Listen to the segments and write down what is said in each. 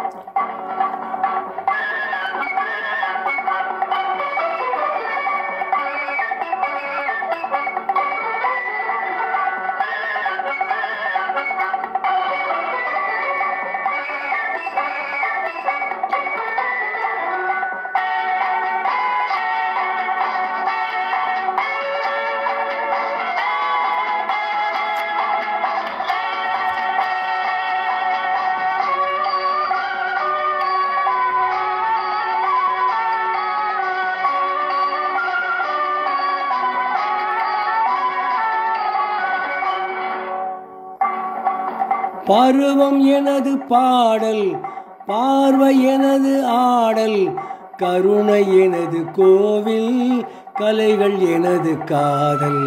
பருவம் எனது பாடல் பார்வை எனது ஆடல் கருணை எனது கோவில் கலைகள் எனது காதல்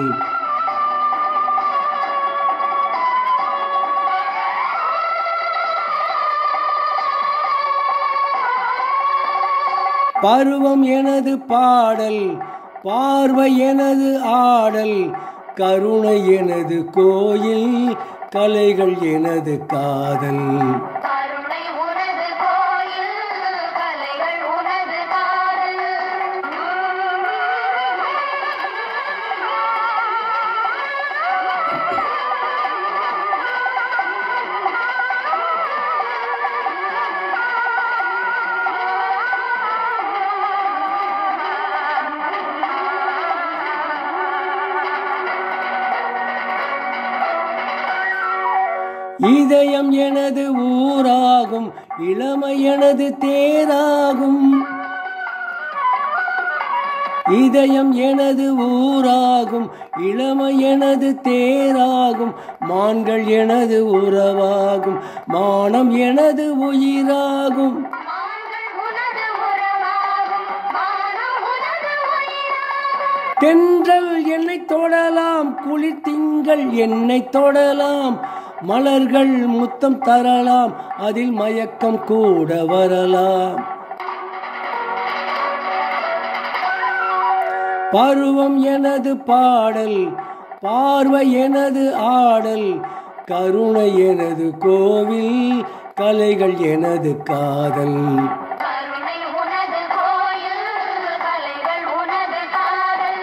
பருவம் எனது பாடல் பார்வை எனது ஆடல் கருணை எனது கோயில் கலைகள் எனது காதல் கருணை உனது கோயில் கலைகள் உனது காதல் இதயம் எனது ஊராகும் இளமை எனது தேராகும் இதயம் எனது ஊராகும் இளமை எனது தேராகும் மான்கள் எனது உறவாகும் மானம் எனது உயிராகும் மான்கள் உனது உறவாகும் மானம் உனது உயிராகும் தென்றல் என்னை தொடலாம் குளிர் திங்கள் என்னை தொடலாம் மலர்கள் முத்தம் தரலாம் அதில் மயக்கம் கூட வரலாம் பருவம் எனது பாடல் பார்வை எனது ஆடல் கருணை எனது கோவில் கலைகள் எனது காதல் கருணை உனது கோயில் கலைகள் உனது காதல்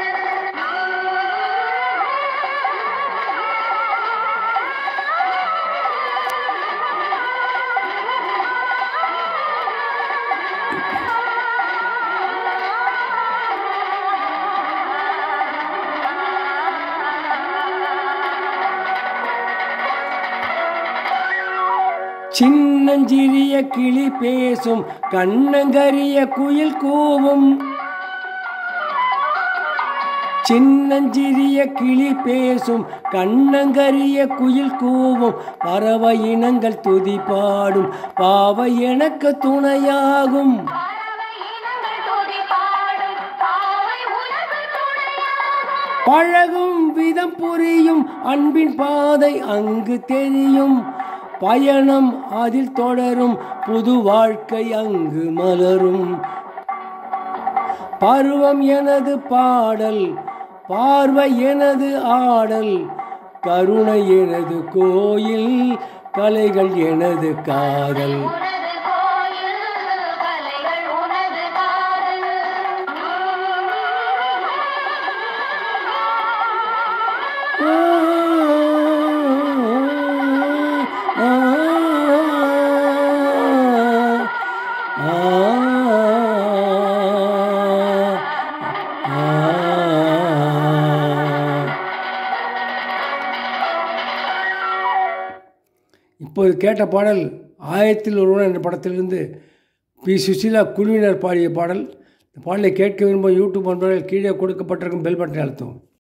சின்னஞ்சிறிய கிளி பேசும் கண்ணங்கரிய குயில் கூவும் சின்னஞ்சிறிய கிளி பேசும் கண்ணங்கரிய குயில் கூவும் பறவை இனங்கள் துதி பாடும் பாவை எனக்கு துணையாகும் பறவை இனங்கள் துதி பாடும் பாவை உனது துணையாகும் பழகும் விதம் புரியும் அன்பின் பாதை அங்கு தெரியும் பயணம் அதில் தொடரும் புது வாழ்க்கை அங்கு மலரும் பருவம் எனது பாடல் பார்வை எனது ஆடல் கருணை எனது கோயில் கலைகள் எனது காதல் உனது கோயில் கலைகள் உனது காதல் இப்போது கேட்ட பாடல் ஆயத்தில் ஒருவன் என்ற படத்திலிருந்து பி சுசீலா குழுவினர் பாடிய பாடல் இந்த பாடலை கேட்க விரும்பும் யூடியூப் நண்பர்கள் கீழே கொடுக்கப்பட்டிருக்கும் பெல் பட்டனை அழுத்தவும்